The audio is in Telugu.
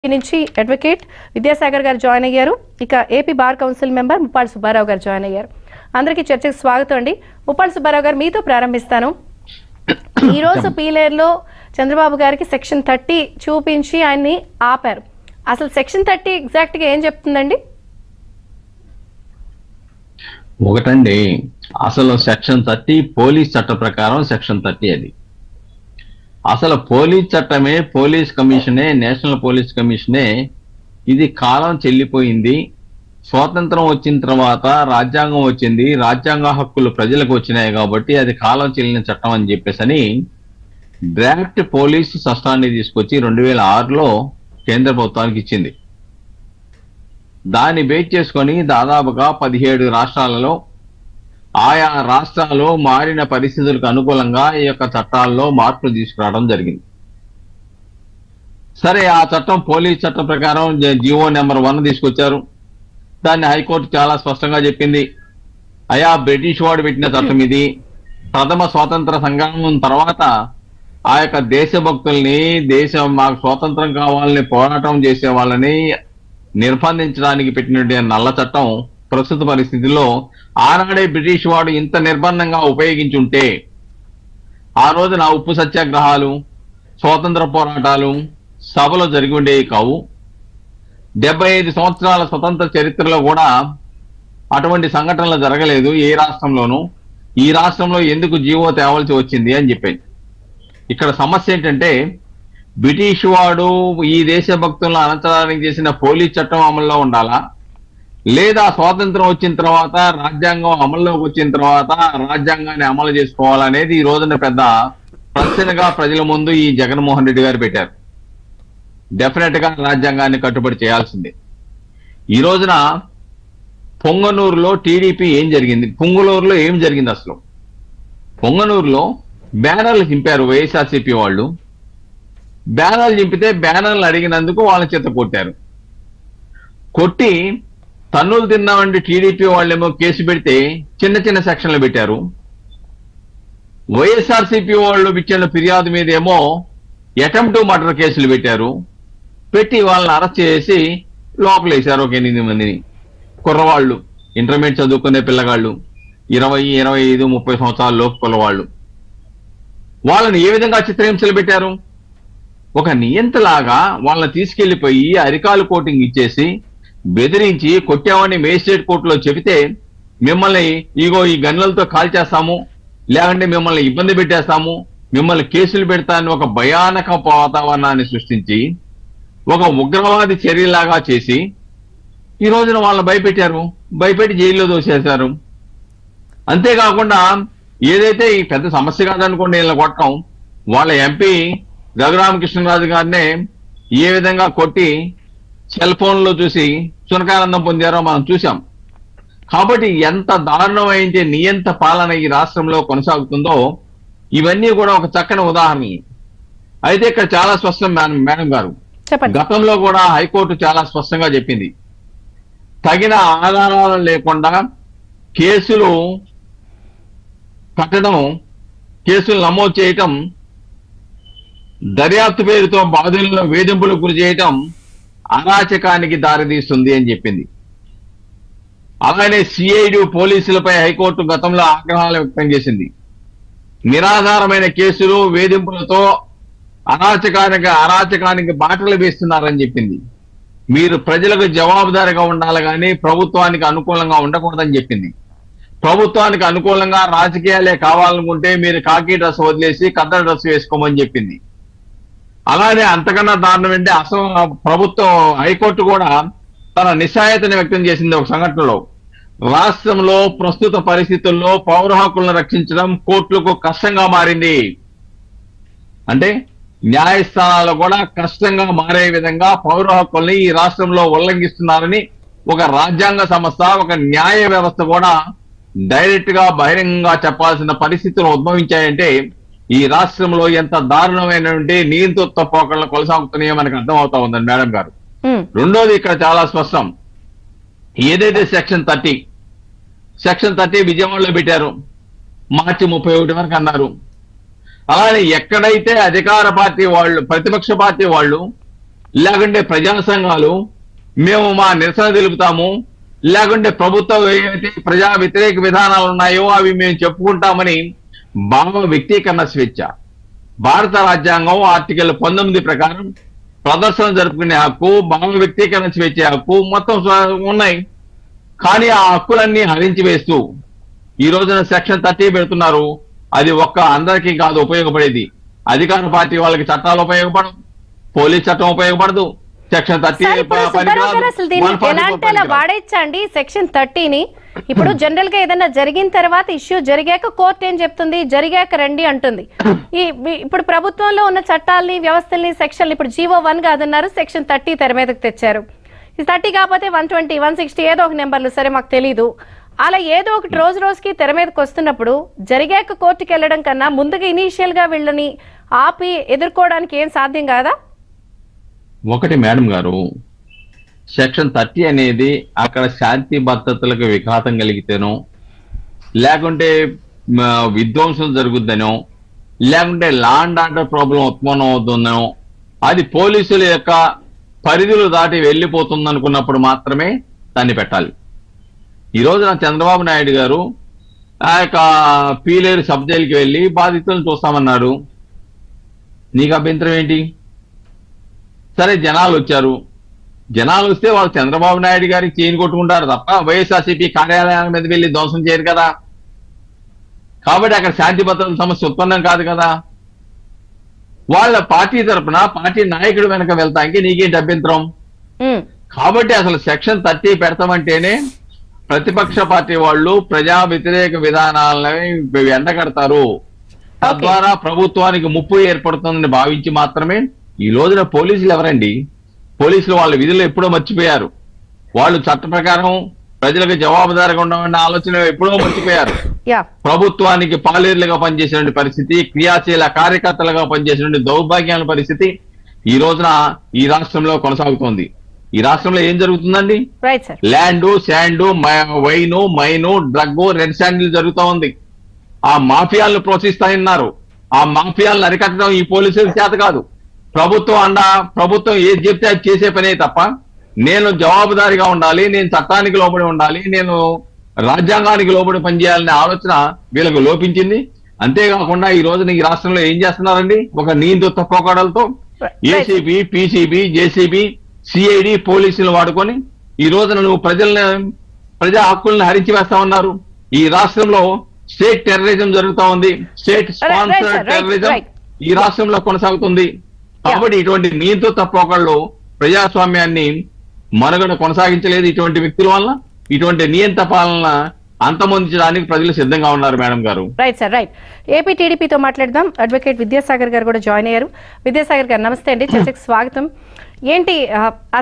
నుంచి అడ్వకేట్ విద్యాసాగర్ గారు జాయిన్ అయ్యారు ఇక AP bar council member Muppadu Subbarao garu join అయ్యారు అందరికీ చర్చకు స్వాగతం అండి ముప్పాడు సుబ్బారావు గారు మీతో ప్రారంభిస్తాను ఈ రోజు పీలేరులో చంద్రబాబు గారికి సెక్షన్ థర్టీ చూపించి ఆయన్ని ఆపారు అసలు సెక్షన్ థర్టీ ఎగ్జాక్ట్ గా ఏం చెప్తుందండి ఒకటండి అసలు సెక్షన్ థర్టీ పోలీస్ చట్ట ప్రకారం సెక్షన్ థర్టీ అది అసలు పోలీస్ చట్టమే పోలీస్ కమిషనే నేషనల్ పోలీస్ కమిషనే ఇది కాలం చెల్లిపోయింది స్వాతంత్రం వచ్చిన తర్వాత రాజ్యాంగం వచ్చింది రాజ్యాంగ హక్కులు ప్రజలకు వచ్చినాయి కాబట్టి అది కాలం చెల్లిన చట్టం అని చెప్పేసి అని డ్రాఫ్ట్ పోలీస్ చట్టాన్ని తీసుకొచ్చి రెండు వేల ఆరులో కేంద్ర ప్రభుత్వానికి ఇచ్చింది దాన్ని బేస్ చేసుకొని దాదాపుగా పదిహేడు రాష్ట్రాలలో ఆయా రాష్ట్రాలు మారిన పరిస్థితులకు అనుకూలంగా ఈ యొక్క చట్టాల్లో మార్పులు తీసుకురావడం జరిగింది సరే ఆ చట్టం పోలీస్ చట్టం ప్రకారం జ- జియో నెంబర్ వన్ తీసుకొచ్చారు దాన్ని హైకోర్టు చాలా స్పష్టంగా చెప్పింది అయా బ్రిటిష్ వాడు పెట్టిన చట్టం ఇది ప్రథమ స్వాతంత్ర సంగ్రామం తర్వాత ఆ యొక్క దేశభక్తుల్ని దేశం మాకు స్వాతంత్రం కావాలని పోరాటం చేసే వాళ్ళని నిర్బంధించడానికి పెట్టినటువంటి నల్ల చట్టం ప్రస్తుత పరిస్థితుల్లో ఆనాడే బ్రిటిష్ వాడు ఇంత నిర్బంధంగా ఉపయోగించుంటే ఆ రోజున ఉప్పు సత్యాగ్రహాలు స్వాతంత్ర పోరాటాలు సభలు జరిగి ఉండేవి కావు డెబ్బై ఐదు సంవత్సరాల స్వతంత్ర చరిత్రలో కూడా అటువంటి సంఘటనలు జరగలేదు ఏ రాష్ట్రంలోనూ ఈ రాష్ట్రంలో ఎందుకు జీవో తేవలసి వచ్చింది అని చెప్పేది ఇక్కడ సమస్య ఏంటంటే బ్రిటిష్ వాడు ఈ దేశభక్తులను అణచడానికి చేసిన పోలీస్ చట్టం అమల్లో ఉండాలా లేదా స్వాతంత్రం వచ్చిన తర్వాత రాజ్యాంగం అమల్లోకి వచ్చిన తర్వాత రాజ్యాంగాన్ని అమలు చేసుకోవాలనేది ఈ రోజున పెద్ద ప్రశ్నగా ప్రజల ముందు ఈ జగన్మోహన్ రెడ్డి గారు పెట్టారు డెఫినెట్ గా రాజ్యాంగాన్ని కట్టుబడి చేయాల్సిందే ఈ రోజున పొంగనూరులో టీడీపీ ఏం జరిగింది పొంగనూరులో ఏం జరిగింది అసలు పొంగనూరులో బ్యానర్లు చింపారు వైఎస్ఆర్సీపీ వాళ్ళు బ్యానర్లు చింపితే బ్యానర్లు అడిగినందుకు వాళ్ళ చేత కొట్టారు కొట్టి తన్నులు తిన్నామండి టీడీపీ వాళ్ళేమో కేసు పెడితే చిన్న చిన్న సెక్షన్లు పెట్టారు వైఎస్ఆర్సీపీ వాళ్ళు ఇచ్చిన ఫిర్యాదు మీద ఏమో అటెంప్ట్ మర్డర్ కేసులు పెట్టారు పెట్టి వాళ్ళని అరెస్ట్ చేసి లోపలేశారు ఒక ఎనిమిది మందిని కుర్రవాళ్ళు ఇంటర్మీడియట్ చదువుకునే పిల్లగాళ్ళు ఇరవై ఇరవై ఐదు ముప్పై సంవత్సరాల లోపు కుర్రవాళ్ళు వాళ్ళని ఏ విధంగా చిత్రహింసలు పెట్టారు ఒక నియంతలాగా వాళ్ళని తీసుకెళ్లిపోయి అరికాలు కోటింగ్ ఇచ్చేసి బెదిరించి కొట్టామని మేజిస్ట్రేట్ కోర్టులో చెబితే మిమ్మల్ని ఇగో ఈ గన్నులతో కాల్చేస్తాము లేకుంటే మిమ్మల్ని ఇబ్బంది పెట్టేస్తాము మిమ్మల్ని కేసులు పెడతానని ఒక భయానక వాతావరణాన్ని సృష్టించి ఒక ఉగ్రవాది చర్యలాగా చేసి ఈ రోజున వాళ్ళని భయపెట్టారు భయపెట్టి జైల్లో దోసేశారు అంతేకాకుండా ఏదైతే ఈ పెద్ద సమస్య కాదనుకోండి వీళ్ళని కొట్టడం వాళ్ళ ఎంపీ రఘురామకృష్ణరాజు గారినే ఏ విధంగా కొట్టి సెల్ ఫోన్ లో చూసి సునకానందం పొందారో మనం చూసాం కాబట్టి ఎంత దారుణమైతే నియంత పాలన ఈ రాష్ట్రంలో కొనసాగుతుందో ఇవన్నీ కూడా ఒక చక్కని ఉదాహరణలు అయితే ఇక్కడ చాలా స్పష్టం మేడం మేడం గారు చెప్పండి గతంలో కూడా హైకోర్టు చాలా స్పష్టంగా చెప్పింది తగిన ఆధారాలు లేకుండా కేసులు కట్టడం కేసులు నమోదు చేయటం దర్యాప్తు పేరుతో బాధితులను వేధింపులకు గురి చేయటం అరాచకానికి దారితీస్తుంది అని చెప్పింది అలానే సిఐడి పోలీసులపై హైకోర్టు గతంలో ఆగ్రహాలు వ్యక్తం చేసింది నిరాధారమైన కేసులు వేధింపులతో అరాచకానికి అరాచకానికి బాటలు వేస్తున్నారని చెప్పింది మీరు ప్రజలకు జవాబుదారీగా ఉండాలి కానీ ప్రభుత్వానికి అనుకూలంగా ఉండకూడదని చెప్పింది ప్రభుత్వానికి అనుకూలంగా రాజకీయాలే కావాలనుకుంటే మీరు కాకి డ్రెస్ వదిలేసి కద్ద డ్రెస్ వేసుకోమని చెప్పింది అలానే అంతకన్నా దారుణం ఏంటి అసలు ప్రభుత్వం హైకోర్టు కూడా తన నిస్సాయతని వ్యక్తం చేసింది ఒక సంఘటనలో రాష్ట్రంలో ప్రస్తుత పరిస్థితుల్లో పౌర హక్కులను రక్షించడం కోర్టులకు కష్టంగా మారింది అంటే న్యాయస్థానాలు కూడా కష్టంగా మారే విధంగా పౌర హక్కుల్ని ఈ రాష్ట్రంలో ఉల్లంఘిస్తున్నారని ఒక రాజ్యాంగ సంస్థ ఒక న్యాయ వ్యవస్థ కూడా డైరెక్ట్ గా బహిరంగంగా చెప్పాల్సిన పరిస్థితులు ఉద్భవించాయంటే ఈ రాష్ట్రంలో ఎంత దారుణమైనటువంటి నియంతృత్వ పోకళ్ళు కొనసాగుతున్నాయో మనకు అర్థమవుతా ఉందండి మేడం గారు ఉమ్, రెండోది ఇక్కడ చాలా స్పష్టం ఏదైతే సెక్షన్ థర్టీ సెక్షన్ థర్టీ విజయవాడలో పెట్టారు మార్చి ముప్పై ఒకటి వరకు అన్నారు అలానే ఎక్కడైతే అధికార పార్టీ వాళ్ళు ప్రతిపక్ష పార్టీ వాళ్ళు లేకుంటే ప్రజా సంఘాలు మేము మా నిరసన తెలుపుతాము లేకుంటే ప్రభుత్వం ఏవైతే ప్రజా వ్యతిరేక విధానాలు ఉన్నాయో అవి మేము చెప్పుకుంటామని భావ వ్యక్తీకరణ స్వేచ్ఛ భారత రాజ్యాంగం ఆర్టికల్ పంతొమ్మిది ప్రకారం ప్రదర్శన జరుపుకునే హక్కు భావ వ్యక్తీకరణ స్వేచ్ఛ హక్కు మొత్తం స్వ- ఉన్నాయి కానీ ఆ హక్కులన్నీ హరించి వేస్తూ ఈ రోజున సెక్షన్ థర్టీ పెడుతున్నారు అది ఒక్క అందరికీ కాదు ఉపయోగపడేది అధికార పార్టీ వాళ్ళకి చట్టాలు ఉపయోగపడవు పోలీస్ చట్టం ఉపయోగపడదు సెక్షన్ థర్టీ సార్ ఇప్పుడు సుబ్బారావు గారు అసలు దీన్ని ఎలా అంటే అలా వాడేచ్చండి సెక్షన్ థర్టీని ఇప్పుడు జనరల్ గా ఏదైనా జరిగిన తర్వాత ఇష్యూ జరిగాక కోర్టు ఏం చెప్తుంది జరిగాక రండి అంటుంది ఈ ఈ- ఇప్పుడు ప్రభుత్వంలో ఉన్న చట్టాలని వ్యవస్థల్ని సెక్షన్లు ఇప్పుడు జీవో వన్ కాదన్నారు సెక్షన్ థర్టీ తెర మీదకి తెచ్చారు ఈ థర్టీ కాకపోతే వన్ ట్వంటీ వన్ సిక్స్టీ ఏదో ఒక నెంబర్లు సరే మాకు తెలీదు అలా ఏదో ఒకటి రోజు రోజుకి తెర మీదకి వస్తున్నప్పుడు జరిగాక కోర్టుకి వెళ్ళడం కన్నా ముందుగా ఇనీషియల్ గా వీళ్ళని ఆపి ఎదుర్కోవడానికి ఏం సాధ్యం కాదా ఒకటి మేడం గారు సెక్షన్ థర్టీ అనేది అక్కడ శాంతి భద్రతలకు విఘాతం కలిగితేనో లేకుంటే మ, విధ్వంసం జరుగుద్దనో లేకుంటే లా అండ్ ఆర్డర్ ప్రాబ్లం ఉత్పన్నం అవుతుందనో అది పోలీసుల యొక్క పరిధులు దాటి వెళ్ళిపోతుంది అనుకున్నప్పుడు మాత్రమే దాన్ని పెట్టాలి ఈ రోజున చంద్రబాబు నాయుడు గారు ఆ యొక్క పీలేరు సబ్ జైలుకి వెళ్ళి బాధితులను చూస్తామన్నాడు నీకు అభ్యంతరం ఏంటి సరే జనాలు వచ్చారు జనాలు వస్తే వాళ్ళు చంద్రబాబు నాయుడు గారికి చేయని కొట్టుకుంటారు తప్ప వైఎస్ఆర్సీపీ కార్యాలయాల మీద వెళ్ళి ధ్వంసం చేయరు కదా కాబట్టి అక్కడ శాంతి భద్రతల సమస్య ఉత్పన్నం కాదు కదా వాళ్ళ పార్టీ తరపున పార్టీ నాయకుడు వెనక వెళ్తానికి నీకేంటి అభ్యంతరం ఉమ్, కాబట్టి అసలు సెక్షన్ థర్టీ పెడతామంటేనే ప్రతిపక్ష పార్టీ వాళ్ళు ప్రజా వ్యతిరేక విధానాలని ఎండగడతారు తద్వారా ప్రభుత్వానికి ముప్పు ఏర్పడుతుందని భావించి మాత్రమే ఈ రోజున పోలీసులు ఎవరండి పోలీసులు వాళ్ళ విధులు ఎప్పుడో మర్చిపోయారు వాళ్ళు చట్ట ప్రకారం ప్రజలకు జవాబుదారీగా ఉండమన్న ఆలోచన ఎప్పుడో మర్చిపోయారు యా ప్రభుత్వానికి పాలేరులుగా పనిచేసిన పరిస్థితి క్రియాశీల కార్యకర్తలుగా పనిచేసిన దౌర్భాగ్యాల పరిస్థితి ఈ రోజున ఈ రాష్ట్రంలో కొనసాగుతోంది ఈ రాష్ట్రంలో ఏం జరుగుతుందండి right sir land sand wine mine drug red sandal జరుగుతూ ఉంది ఆ మాఫియాలను ప్రోత్సహిస్తాయన్నారు ఆ మాఫియాలను అరికట్టడం ఈ పోలీసులకు చేత కాదు ప్రభుత్వం అండ ప్రభుత్వం ఏది చెప్తే అది చేసే పనే తప్ప నేను జవాబుదారీగా ఉండాలి నేను చట్టానికి లోబడి ఉండాలి నేను రాజ్యాంగానికి లోబడి పనిచేయాలనే ఆలోచన వీళ్ళకు లోపించింది అంతేకాకుండా ఈ రోజున ఈ రాష్ట్రంలో ఏం చేస్తున్నారండి ఒక నీందు తక్కువడలతో ఏసీబీ పీసీబీ జేసీబీ సిఐడి పోలీసులు వాడుకొని ఈ రోజున నువ్వు ప్రజల్ని ప్రజా హక్కుల్ని హరించి వేస్తా ఉన్నారు ఈ రాష్ట్రంలో స్టేట్ టెర్రరిజం జరుగుతా ఉంది state right, sir, sponsor right, terrorism right. ఈ రాష్ట్రంలో కొనసాగుతుంది కాబట్టి ఇటువంటి నీతో తప్పొకళ్ళు ప్రజాస్వామ్యాన్ని మనుగడ కొనసాగించలేదు ఇటువంటి వ్యక్తుల వల్ల ఇటువంటి నియంత పాలన అంతమొందించడానికి ప్రజలు సిద్ధంగా ఉన్నారు మేడం గారు రైట్ సార్ రైట్ ఏపీ టీడీపీతో మాట్లాడదాం అడ్వకేట్ విద్యాసాగర్ గారు కూడా జాయిన్ అయ్యారు విద్యాసాగర్ గారు నమస్తే అండి చర్చకు స్వాగతం ఏంటి ఆ, ఆ